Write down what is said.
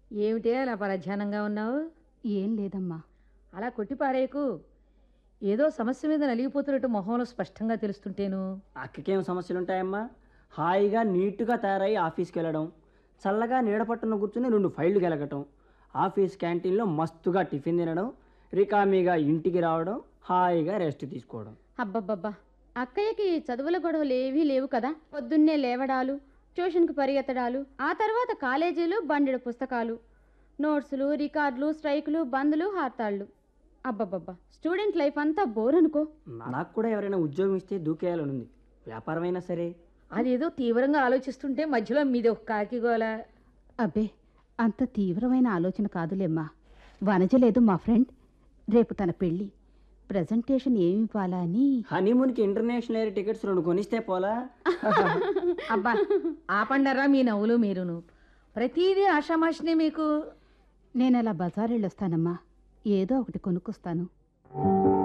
ఏమిటే అలా పరధ్యానంగా ఉన్నావు ఏం లేదమ్మా అలా కొట్టిపారేకు ఏదో సమస్య మీద నలిగిపోతున్నట్టు మొహంలో స్పష్టంగా తెలుస్తుంటేను అక్కకేం సమస్యలు ఉంటాయమ్మా హాయిగా నీట్గా తయారై ఆఫీస్కి వెళ్ళడం చల్లగా నీడపట్టున కూర్చుని రెండు ఫైళ్ళు గెలగటం ఆఫీస్ క్యాంటీన్లో మస్తుగా టిఫిన్ తినడం రికామీగా ఇంటికి రావడం హాయిగా రెస్ట్ తీసుకోవడం అబ్బబ్బబ్బా అక్కయ్యకి చదువుల గొడవలు ఏవీ లేవు కదా పొద్దున్నే లేవడాలు ట్యూషన్కి పరిగెత్తడాలు ఆ తర్వాత కాలేజీలు బండెడు పుస్తకాలు నోట్సులు రికార్డులు స్ట్రైకులు బందులు హార్తాళ్ళు అబ్బబ్బబ్బా స్టూడెంట్ లైఫ్ అంతా బోర్ అనుకో నాకు కూడా ఎవరైనా ఉద్యోగం ఇస్తే దూకేయాలని ఉంది వ్యాపారమైనా సరే అదేదో తీవ్రంగా ఆలోచిస్తుంటే మధ్యలో మీది ఒక కాకిగోల అబ్బే అంత తీవ్రమైన ఆలోచన కాదులేమ్మా వనజలేదు మా ఫ్రెండ్ రేపు తన పెళ్ళి ప్రజెంటేషన్ ఏమి ఇవ్వాలా అని హనీమూన్కి ఇంటర్నేషనల్ ఎయిర్ టికెట్స్ రెండు కొనిస్తే పోలా అబ్బా ఆపండరా మీ నవ్వులు మీరును ప్రతిదీ ఆషామాషినే మీకు నేను అలా బజార్ వెళ్ళొస్తానమ్మా ఏదో ఒకటి కొనుక్కొస్తాను